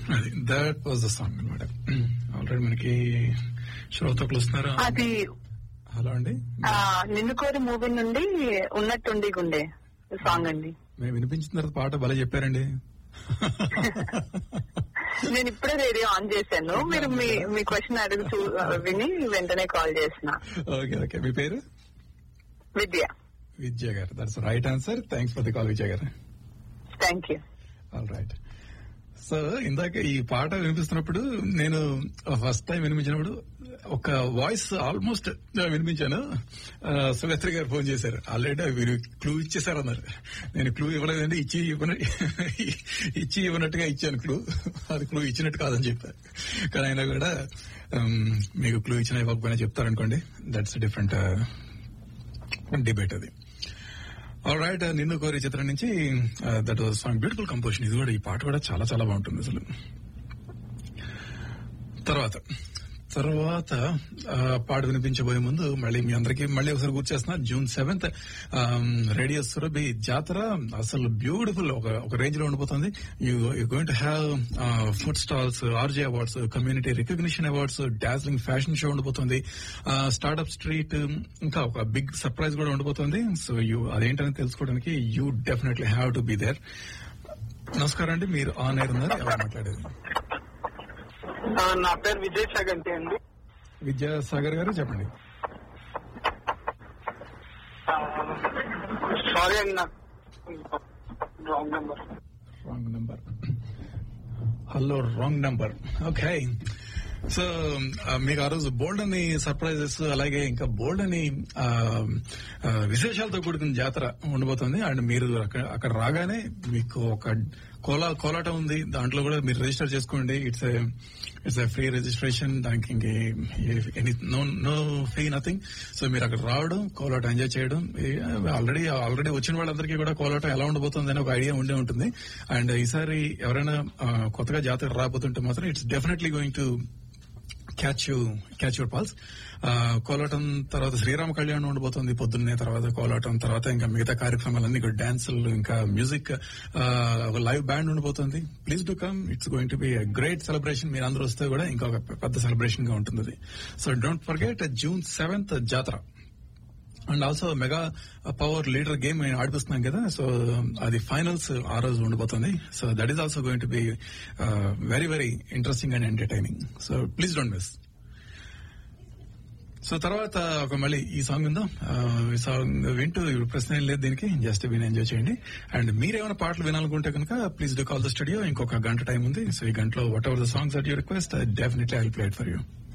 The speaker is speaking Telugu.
అది దట్ వాజ్ ద సాంగ్ అనమాట ఆల్రెడీ మనకి శ్రోతకులు వస్తున్నారు అది హలో అండి ఆ, నిన్ను కోరి మూవీ నుండి ఉన్నట్టుండి గుండె సాంగ్ అండి మేము వినిపించిన తర్వాత పాట భలే చెప్పారండి నేను ఇప్పుడే రేడియో ఆన్ చేశాను మీరు మీ మీ క్వశ్చన్ అడుగు చూ- విని వెంటనే కాల్ చేసిన ఓకే ఓకే మీ పేరు Vidya Vijay garu that's right answer thanks for the call Vijay garu thank you all right so ఇందాక ఈ పాట వినిపిస్తున్నప్పుడు నేను ఫస్ట్ టైం వినిపించినప్పుడు ఒక వాయిస్ ఆల్మోస్ట్ వినిపించాను ఆ, సుగత్రి గారు ఫోన్ చేశారు ఆల్రెడీ మీరు క్లూ ఇచ్చేసారు అన్నారు నేను క్లూ ఇవ్వలేదండి ఇచ్చి ఇవ్వన ఇచ్చి ఇవ్వనట్టుగా ఇచ్చాను క్లూ అది క్లూ ఇచ్చినట్టు కాదని చెప్పారు కానీ అయినా కూడా ఉమ్, మీకు క్లూ ఇచ్చినా ఇవ్వకపోయినా చెప్తారనుకోండి దట్స్ డిఫరెంట్ డిబేట్ అది ఆల్ రైట్ నిన్ను కోరి చిత్రం నుంచి that was song beautiful composition ఇది కూడా ఈ పాట కూడా చాలా చాలా బాగుంటుంది అసలు తర్వాత తర్వాత ఆ, పాట వినిపించబోయే ముందు మళ్ళీ మీ అందరికీ మళ్ళీ ఒకసారి గుర్తు చేస్తున్నా జూన్ సెవెంత్ రేడియో సురభి జాతర అసలు బ్యూటిఫుల్ ఒక ఒక రేంజ్ లో ఉండిపోతుంది you going to have food stalls RJ awards community recognition awards Darjeeling fashion show ఉండిపోతుంది స్టార్ట్అప్ స్ట్రీట్ ఇంకా ఒక బిగ్ సర్ప్రైజ్ కూడా ఉండిపోతుంది సో యూ అదేంటని తెలుసుకోవడానికి you definitely have to be there నమస్కారం అండి మీరు ఆన్ ఎయిర్ ఉన్నారు ఎవరు మాట్లాడేది నా పేరు విజయ్ సగంటి అండి విద్యాసాగర్ గారు చెప్పండి సారీ అండి నాకు wrong number wrong number hello wrong number okay so మీకు ఆ రోజు బోల్డ్ అని సర్ప్రైజెస్ అలాగే ఇంకా బోల్డ్ అని ఆ, ఆ, విశేషాలతో కూడుకున్న జాతర ఉండబోతుంది అండ్ మీరు అక్కడ అక్కడ రాగానే మీకు ఒక కోలా కోలాటం ఉంది దాంట్లో కూడా మీరు రిజిస్టర్ చేసుకోండి ఇట్స్ ఇట్స్ ఫ్రీ రిజిస్ట్రేషన్ దానికి ఇంకే no no fee nothing so మీరు అక్కడ రావడం కోలాటం ఎంజాయ్ చేయడం ఆల్రెడీ ఆల్రెడీ వచ్చిన వాళ్ళందరికీ కూడా కోలాటం ఎలా ఉండబోతుంది అని ఒక ఐడియా ఉండే ఉంటుంది అండ్ ఈసారి ఎవరైనా ఆ, కొత్తగా జాతర రాబోతుంటే మాత్రం it's definitely going to catch you catch your pals కోలాటం తర్వాత శ్రీరామ కళ్యాణం ఉండబోతుంది పొద్దున్నే తర్వాత కోలాటం తర్వాత ఇంకా మిగతా కార్యక్రమాలన్నీ కూడా డాన్సులు ఇంకా మ్యూజిక్ ఒక లైవ్ బ్యాండ్ ఉండబోతుంది please do come it's going to be great celebration మీరు అందరూ వస్తే కూడా ఇంకొక పెద్ద సెలబ్రేషన్ గా ఉంటుంది so don't forget June seventh jatara and also mega power leader game ఆడిపిస్తున్నాం కదా సో అది ఫైనల్స్ ఆ రోజు ఉండబోతుంది so that is also going to be very very interesting and entertaining so please don't miss so తర్వాత ఒక మళ్ళీ ఈ సాంగ్ ఉందా ఆ, ఈ సాంగ్ వింటూ ఇప్పుడు ప్రశ్న ఏం లేదు దీనికి జస్ట్ విని ఎంజాయ్ చేయండి అండ్ మీరేమైనా పాటలు వినాలనుకుంటే కనుక please do call the studio ఇంకొక గంట టైం ఉంది సో ఈ గంటలో whatever the songs that you request definitely I play it for you